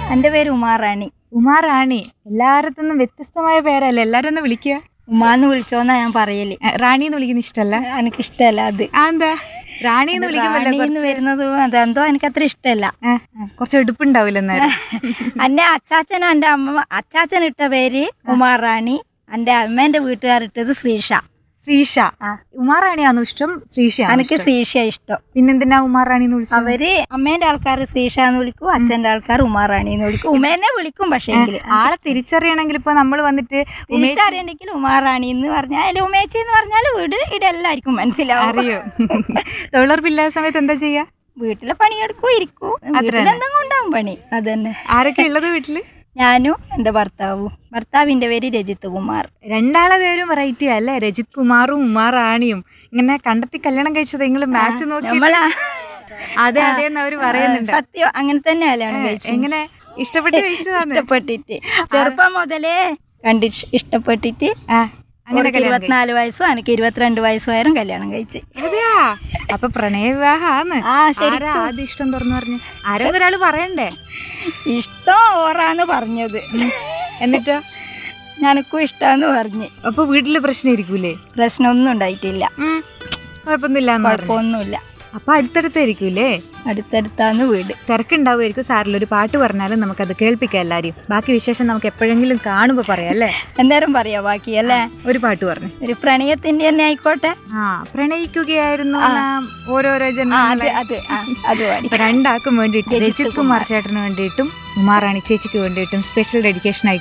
എൻ്റെ പേര് ഉമാറാണി ഉമാറാണി എല്ലാരത്തുനിന്നും വ്യത്യസ്തമായ പേരല്ലേ എല്ലാരും ഒന്ന് വിളിക്കുക ഉമാന്ന് വിളിച്ചോന്നാ ഞാൻ പറയല് ഏ, റാണി എന്ന് വിളിക്കുന്ന ഇഷ്ടമല്ല എനിക്കിഷ്ടല്ല അത് ആ എന്താ റാണി എന്ന് വിളിക്കുമല്ലോ റാണിന്ന് വരുന്നത് അതെന്തോ എനിക്കത്ര ഇഷ്ടമല്ല ഏ, കുറച്ച് എടുപ്പുണ്ടാവില്ല നേരം എന്റെ അച്ചാച്ചനും എൻ്റെ അമ്മ അച്ചാച്ചൻ ഇട്ട പേര് ഉമാറാണി എൻ്റെ അമ്മേൻ്റെ വീട്ടുകാരിട്ടത് ശ്രീഷ ശ്രീഷ ഉമാറാണിയാണോ ഇഷ്ടം ശ്രീഷ എനിക്ക് ശ്രീഷ ഇഷ്ടം പിന്നെന്തിനാ ഉമാറാണി എന്ന് വിളിച്ചത് അവര് അമ്മേന്റെ ആൾക്കാർ ശ്രീഷ എന്ന് വിളിക്കും അച്ഛന്റെ ആൾക്കാർ ഉമാറാണി എന്ന് വിളിക്കും ഉമേനെ വിളിക്കും പക്ഷേ എങ്കില് ആളെ തിരിച്ചറിയണമെങ്കിൽ ഇപ്പൊ നമ്മൾ വന്നിട്ട് ഉമേ തിരിച്ചറിയണ്ടെങ്കിൽ ഉമാറാണി എന്ന് പറഞ്ഞാൽ അതിൽ ഉമേച്ചി എന്ന് പറഞ്ഞാൽ വീട് ഇവിടെ എല്ലാവർക്കും മനസ്സിലാവും അറിയോ തൊഴിലുറപ്പില്ലാത്ത സമയത്ത് എന്താ ചെയ്യാ വീട്ടിലെ പണിയെടുക്കും ഇരിക്കും വീട്ടിലെന്തെങ്കിലും ഉണ്ടാവും പണി അതന്നെ ആരൊക്കെ ഉള്ളത് വീട്ടില് ഞാനും എൻ്റെ ഭർത്താവും ഭർത്താവിന്റെ പേര് രജിത്ത് കുമാർ രണ്ടാളെ പേരും വെറൈറ്റി അല്ലേ രജിത് കുമാറും ഉമാറാണിയും ഇങ്ങനെ കണ്ടെത്തി കല്യാണം കഴിച്ചത് നിങ്ങൾ മാച്ച് നോക്കി നമ്മളാ അതെ അതെ എന്ന് അവര് പറയുന്നുണ്ട് സത്യം അങ്ങനെ തന്നെ കല്യാണം കഴിച്ചു എങ്ങനെ ഇഷ്ടപ്പെട്ട് കഴിച്ചതാണ് ഇഷ്ടപ്പെട്ടിട്ട് ചെറുപ്പം മുതലേ കണ്ടി ഇഷ്ടപ്പെട്ടിട്ട് ആ അങ്ങനെ അവർക്ക് ഇരുപത്തിനാല് വയസ്സും എനിക്ക് ഇരുപത്തിരണ്ട് വയസ്സുമായാലും കല്യാണം കഴിച്ച് അതെയാ അപ്പൊ പ്രണയ വിവാഹാന്ന് ആ ശരി ആരാ ആദ്യം ഇഷ്ടം തുറന്നു പറഞ്ഞു ആരെങ്കിലും ഒരാള് പറയണ്ടേ ഇഷ്ടം ഓറാന്ന് പറഞ്ഞത് എന്നിട്ടോ ഞാനക്കും ഇഷ്ടാന്ന് പറഞ്ഞ് അപ്പൊ വീട്ടില് പ്രശ്നം ഇരിക്കൂലേ പ്രശ്നമൊന്നും ഉണ്ടായിട്ടില്ല ഉം, കുഴപ്പമൊന്നുമില്ല എന്ന് പറഞ്ഞു കുഴപ്പമൊന്നുമില്ല അപ്പൊ അടുത്തടുത്തായിരിക്കൂലേ അടുത്തടുത്താന്ന് വീട് തിരക്കുണ്ടാവുമായിരിക്കും സാറിൽ ഒരു പാട്ട് പറഞ്ഞാലും നമുക്കത് കേൾപ്പിക്കാം എല്ലാരെയും ബാക്കി വിശേഷം നമുക്ക് എപ്പോഴെങ്കിലും കാണുമ്പോ പറയാം അല്ലേ അന്നേരം പറയാ ബാക്കി അല്ലേ ഒരു പാട്ട് പറഞ്ഞു ഒരു പ്രണയത്തിന്റെ തന്നെ ആയിക്കോട്ടെ ആ പ്രണയിക്കുകയായിരുന്നു നാം ഓരോരോ ആ അത് ജന്മങ്ങളെ അത് ആ, അത് പാടി ഇപ്പൊ രണ്ടാൾക്കും വേണ്ടിയിട്ട് രജിത് കുമാർ ചേട്ടന് വേണ്ടിയിട്ടും ഉമാറാണി ചേച്ചിക്ക് വേണ്ടിയിട്ടും സ്പെഷ്യൽ ഡെഡിക്കേഷൻ ആയി